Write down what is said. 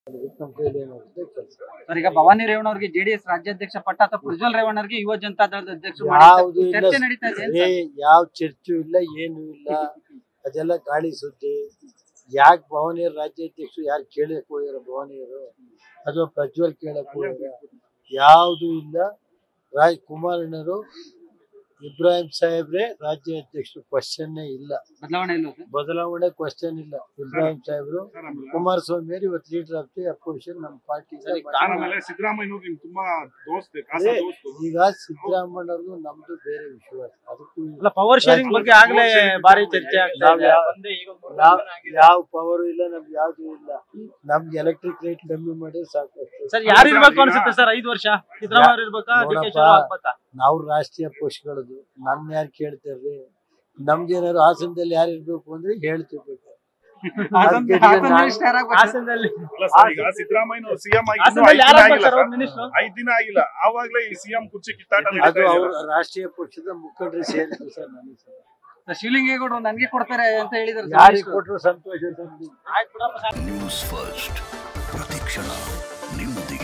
ಅದಕ್ಕೆ ನಮ್ಮ ಕೈಲಿ ಏನಾಗುತ್ತೆ ಕೆಲಸ ಸರ್ ಈಗ ಭವಾನಿ ರೇವಣ್ಣ ಅವರಿಗೆ ಜೆಡಿಎಸ್ ರಾಜ್ಯಾಧ್ಯಕ್ಷ ಪಟ್ಟ ಅಥವಾ ಪ್ರಜ್ವಲ್ ರೇವಣ್ಣ ಅವರಿಗೆ ಯುವ ಜನತಾ ದಳದ ಅಧ್ಯಕ್ಷ ಯಾವುದು ಇಲ್ಲ ಚರ್ಚೆ ನಡೀತಾ ಇದೆ ಏನ್ ಏ ಸರ್? ಯಾವ ಚರ್ಚು ಇಲ್ಲ ಏನು ಇಲ್ಲ ಅದೆಲ್ಲ ಗಾಳಿ ಸುದ್ದಿ ಯಾಕೆ ಭವನಿಯರ್ ರಾಜ್ಯಾಧ್ಯಕ್ಷರು ಯಾರು ಕೇಳಕ್ ಹೋಗ್ಯಾರ ಭವನಿಯರು ಅಥವಾ ಪ್ರಜ್ವಲ್ ಕೇಳಕ್ ಹೋಗ್ಯಾರ ಯಾವುದು ಇಲ್ಲ ರಾಜ್ ಕುಮಾರಣ್ಣರು ಇಬ್ರಾಹಿಂ ಸಾಹೇಬ್ರೆ ರಾಜ್ಯಾಧ್ಯಕ್ಷರು ಕ್ವಶನ್ನೇ ಇಲ್ಲ ಬದಲಾವಣೆ ಇಲ್ಲ ಸರ್ ಬದಲಾವಣೆ ಕ್ವಶನ್ ಇಲ್ಲ ಇಬ್ರಾಹಿಂ ಸಾಹೇಬ್ರು ಕುಮಾರಸ್ವಾಮಿ ಅವರು ಇವತ್ತು ಲೀಡರ್ ಆಫ್ ದಿ ಅಪೋಸಿಷನ್ ನಮ್ಮ ಪಾರ್ಟಿ ಆಮೇಲೆ ಸಿದ್ದರಾಮಯ್ಯನವ್ರು ನಿಮ್ ತುಂಬಾ ದೋಸ್ತ್ ಖಾಸ ದೋಸ್ತು ಈಗ ಸಿದ್ದರಾಮಣ್ಣವ್ರದ್ದು ನಮ್ದು ಬೇರೆ ವಿಶ್ವಾಸ ಅದಕ್ಕೂ ಅಲ್ಲ ಪವರ್ ಶೇರಿಂಗ್ ಬಗ್ಗೆ ಆಗ್ಲೇ ಬಾರಿ ಚರ್ಚೆ ಆಗ್ತಾ ನಾವ್ ಇದೆ ಯಾವ- ನಾವ್ ಯಾವ ಪವರ್ ಇಲ್ಲ ನಮ್ಗೆ ಯಾವ್ದು ಇಲ್ಲ ನಮ್ಗೆ ಎಲೆಕ್ಟ್ರಿಕ್ ರೇಟ್ ಕಮ್ಮಿ ಮಾಡಿ ಸಾಕು ಅಷ್ಟೇ. ಸರ್ ಯಾರು ಇರ್ಬೇಕು ಅನ್ಸುತ್ತೆ ಸರ್ ಐದು ವರ್ಷ ಸಿದ್ದರಾಮಯ್ಯ ಅವ್ರು ಇರ್ಬೇಕಾ ಡಿ ಕೆ ನೋಡಪ್ಪ. ಶಿವರಾಮ್ ಆಗ್ಬೇಕಾ ನಾವು ರಾಷ್ಟ್ರೀಯ ಪಕ್ಷಗಳದು ನಮ್ ಯಾರು ಕೇಳ್ತಾರ್ರಿ ನಮ್ಗೆ ಏನಾದ್ರು ಹಾಸನದಲ್ಲಿ ಯಾರು ಇರ್ಬೇಕು ಅಂದ್ರೆ ಹೇಳ್ತಿರ್ಬೇಕು ಹಾಸನ್- ಅದ್ಕೆ ಹಾಸನ್ ನಾ- minister ಯಾರಾಗ್ಬೇಕು? ಹಾಸನದಲ್ಲಿ ಅಲ್ಲ ಸರ್ ಈಗ ಸಿದ್ದರಾಮಯ್ಯ ಸಿಎಂ ಆಗಿ ಇನ್ನೂ ಹಾಸನದಲ್ಲಿ ಐದ್ ಯಾರು ದಿನ ಆಗ್ಬೇಕು ಆಗಿಲ್ಲ ಸರ್ ಅವ್ರ ಸರ್. ಮಿನಿಸ್ಟರ್ ಐದ್ ದಿನ ಆಗಿಲ್ಲ ಆವಾಗ್ಲೇ ಈ ಸಿಎಂ ಕುರ್ಚಿ ಕಿತ್ತಾಟ ಅದು ನಡೀತಾ ಅವ್ರ ಇದೆ. ರಾಷ್ಟ್ರೀಯ ಪಕ್ಷದ ಮುಖಂಡರು ಸೇರಿದ್ರು ಸರ್ ನನಗೆ ಸರ್. ಸರ್, ಶಿವಲಿಂಗೇಗೌಡರು ನನಗೆ ಕೊಡ್ತಾರೆ ಅಂತ ಹೇಳಿದ್ರು ಸರ್ ಯಾರಿಗೆ minister. ಕೊಟ್ರು ಸಂತೋಷ ತಂದು ಆಯ್ತು ಬಿಡಪ್ಪ ಸರ್. ನ್ಯೂಸ್ ಫಸ್ಟ್ ಪ್ರತಿಕ್ಷಣ ನಿಮ್ಮೊಂದಿಗೆ